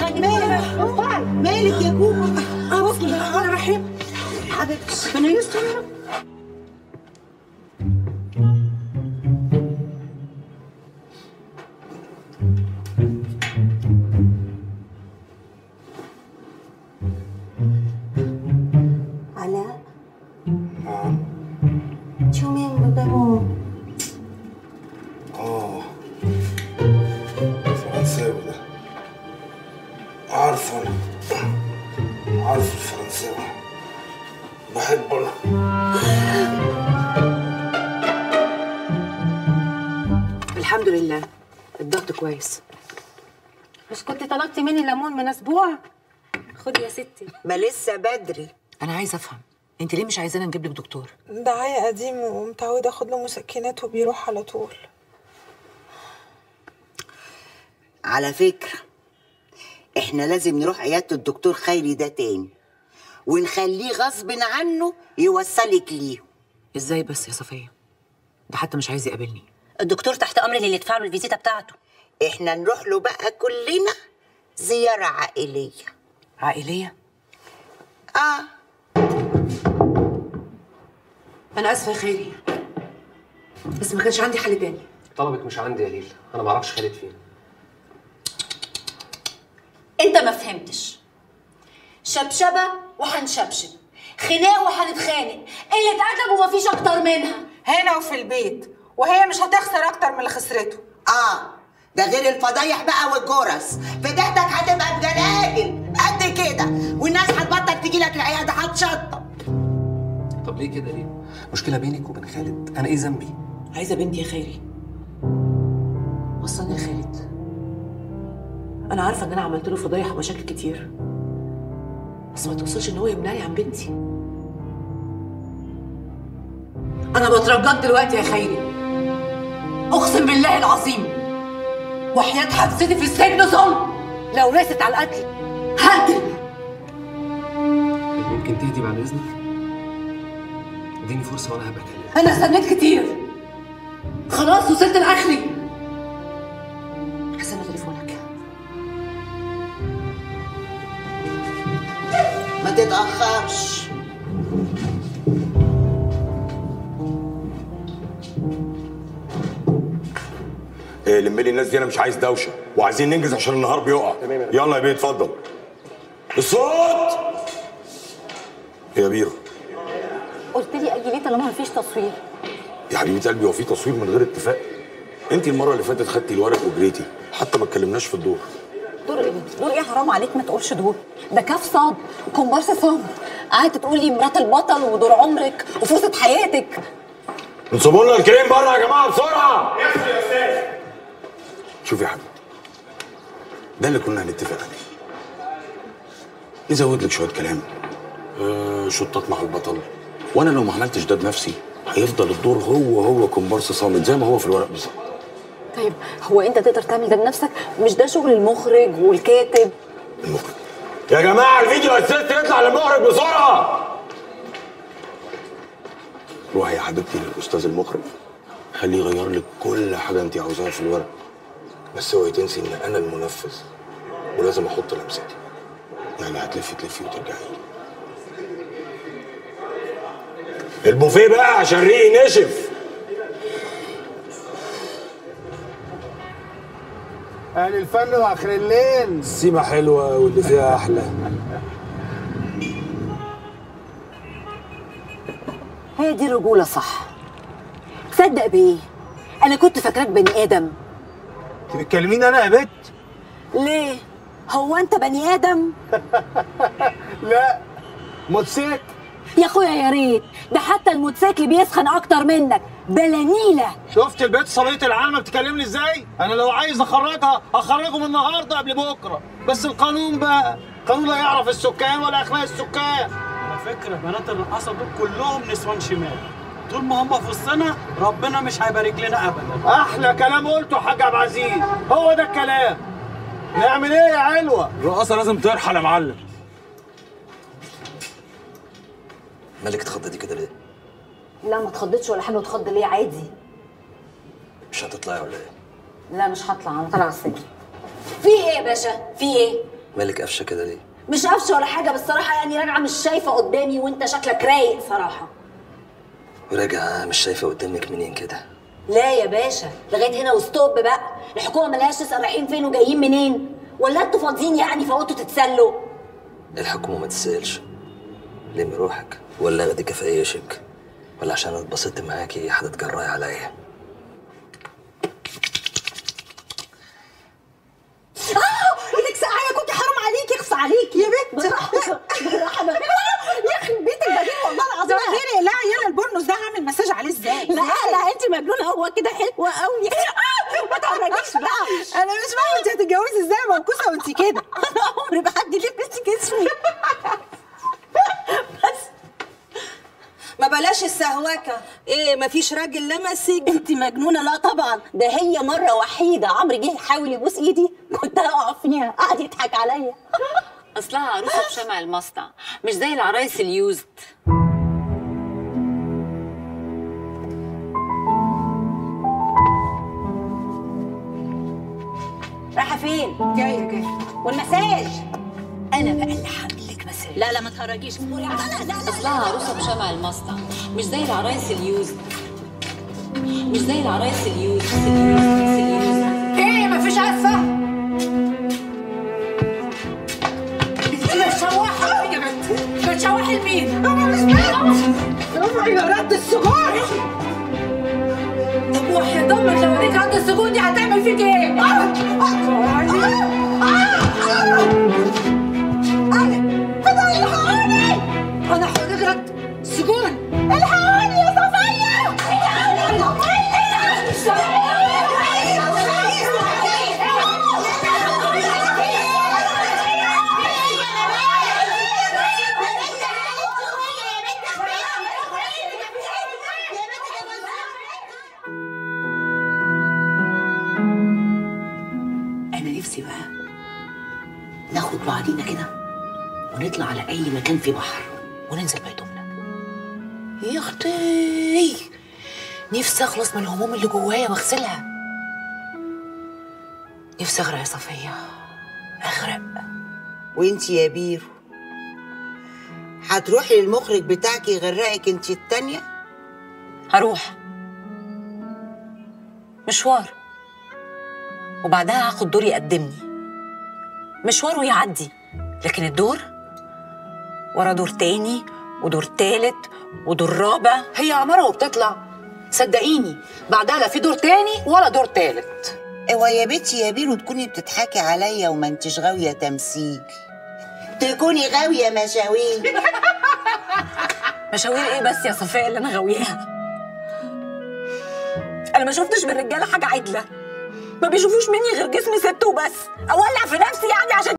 خلي مالك مالك يا كوكو اه بسم الله الرحمن الرحيم حبيبتي ربنا يستر يا رب علاء شو مين بابا اه فرنساوي ده عارفه انا عارف الفرنساوي بحبه انا الحمد لله الضغط كويس مش كنت طلبتي مني ليمون من اسبوع خدي يا ستي ما لسه بدري انا عايزه افهم انت ليه مش عايزانا نجيب لك دكتور ده عيا قديم ومتعود اخد له مسكنات وبيروح على طول على فكرة احنا لازم نروح عيادة الدكتور خيري ده تاني ونخليه غصب عنه يوصلك ليه ازاي بس يا صفيه ده حتى مش عايز يقابلني الدكتور تحت امر اللي يدفع له الفيزيتا بتاعته احنا نروح له بقى كلنا زيارة عائلية عائليه اه انا اسفه يا خيري بس ما كانش عندي حل تاني طلبك مش عندي يا ليل انا ما اعرفش خالد فين انت ما فهمتش شبشبه وهنشبشب خناق وهنتخانق قله ادب ومفيش اكتر منها هنا وفي البيت وهي مش هتخسر اكتر من اللي خسرته اه ده غير الفضايح بقى والجرس فدهتك هتبقى بجلاجل قد كده والناس هتبطل تجي لك العياده هتشطب طب ليه كده ليه مشكله بينك وبين خالد انا ايه ذنبي عايزه بنتي يا خيري وصلني لخالد انا عارفه ان انا عملت له فضايح ومشاكل كتير بس ما توصلش ان هو يمنعني عن بنتي انا بترجاك دلوقتي يا خيري اقسم بالله العظيم وحياة حبستي في السجن ظلم لو رست على القتل هقتل ممكن تهدي بعد اذنك اديني فرصه وانا هبقى اكلمك انا استنيت كتير خلاص وصلت لاخري حسنا تليفونك ما تتاخرش إيه لم لي الناس دي انا مش عايز دوشه وعايزين ننجز عشان النهار بيقع يلا يا بيه اتفضل الصوت يا بيرو قلت لي اجي ليه طالما مفيش تصوير يا حبيبه قلبي هو في تصوير من غير اتفاق انت المره اللي فاتت خدتي الورق وجريتي حتى ما اتكلمناش في الدور دور ايه دور ايه حرام عليك ما تقولش دور ده كاف صاد وكومبارس صاد قعدت تقول لي مرات البطل ودور عمرك وفرصه حياتك انصبوا لنا الكريم بره يا جماعه بسرعه يا استاذ شوف يا حبيبي ده اللي كنا هنتفق عليه نزود لك شويه كلام آه شطات مع البطل وانا لو ما عملتش ده بنفسي هيفضل الدور هو هو كومبارس صامت زي ما هو في الورق بالظبط طيب هو انت تقدر تعمل ده بنفسك مش ده شغل المخرج والكاتب المخرج يا جماعه الفيديو اسيست يطلع للمخرج بسرعه روحي يا حبيبتي للاستاذ المخرج خليه يغير لك كل حاجه انت عاوزاها في الورق بس اوعي تنسي ان انا المنفذ ولازم احط لمستي يعني هتلفي تلفي وترجعي البوفيه بقى عشان ريقي نشف اهل الفن واخر الليل السيمه حلوه واللي فيها احلى هي دي الرجوله صح تصدق بايه انا كنت فاكراك بني ادم انت بتكلميني انا يا بت ليه هو انت بني ادم لا موتوسيكل يا اخويا يا ريت ده حتى الموتوسيكل بيسخن اكتر منك بلانيله شفت البيت صبيه العالمه بتكلمني ازاي انا لو عايز اخرجها اخرجه من النهارده قبل بكره بس القانون بقى قانون لا يعرف السكان ولا اخلاق السكان على فكرة بنات الرقاصة دول كلهم نسوان شمال طول ما هم في وسطنا ربنا مش هيبارك لنا ابدا احلى كلام قلته يا حاج عبد العزيز هو ده الكلام نعمل ايه يا علوه الرقاصة لازم ترحل يا معلم مالك اتخضيتي كده ليه؟ لا ما اتخضتش ولا حاجه اتخض ليه عادي مش هتطلعي ولا ايه؟ لا مش هطلع انا طالعه السجن في ايه يا باشا في ايه مالك قفشه كده ليه مش قفشه ولا حاجه بس صراحه يعني راجعه مش شايفه قدامي وانت شكلك رايق صراحه وراجع مش شايفه قدامك منين كده لا يا باشا لغايه هنا وستوب بقى الحكومه ملهاش تسال رايحين فين وجايين منين ولا انتوا فاضيين يعني فقلتوا تتسلوا الحكومه ما تسالش لم روحك ولا اخدك في اي شك ولا عشان اتبسطت معاكي هتتجرأي عليا ايدك ساقعه كنت حرام عليكي يخص عليكي يا بنت بالراحه بالراحه يخرب بيتك بدين والله العظيم غيري لا يلا البورنوس ده هعمل مساج عليه ازاي لا لا انت مجنونه هو كده حلوه قوي ما تعرجيش بقى انا مش فاهمه انت هتتجوزي ازاي منكوسه وانت كده انا عمري ما حد لبس جسمي بس ما بلاش السهوكه ايه مفيش راجل لمسك انت مجنونه لا طبعا ده هي مره وحيده عمرو جه يحاول يبوس ايدي كنت هقع فيها قعد يضحك عليا اصلها عروسه بشمع المصنع مش زي العرايس اليوزد رايحه فين جايه جايه والمساج انا بقى اللي هعمل لك مساج لا لا ما تهرجيش اصبري على لا لا لا اصلها عروسه بشمع المصنع مش زي العرايس اليوزد مش زي العرايس اليوزد اليوزد اليوزد ايه مفيش عفه انت بتشوحي يا بنت بتشوحي لمين انا مش رفعي يا رد السجون طب وحياة امك لو اوريك رد السجون دي هتعمل فيك ايه؟ انا هوريك رد السجون الحقوني يا صفية انا نفسي بقى ناخد بعضينا كده ونطلع على اي مكان فيه بحر وننزل بهدومنا يا اختي نفسي اخلص من الهموم اللي جوايا واغسلها نفسي اغرق يا صفيه اغرق وانت يا بيرو هتروحي للمخرج بتاعك يغرقك انت التانية هروح مشوار وبعدها هاخد دور يقدمني مشوار ويعدي لكن الدور ورا دور تاني ودور تالت ودور رابع هي عمارة وبتطلع صدقيني بعدها لا في دور تاني ولا دور تالت اوعى يا بنتي يا بيرو تكوني بتضحكي عليا وما انتش غاوية تمثيل تكوني غاوية مشاوير مشاوير ايه بس يا صفية اللي انا غاوياها انا ما شفتش من الرجاله حاجه عدله ما بيشوفوش مني غير جسمي ست وبس اولع في نفسي يعني عشان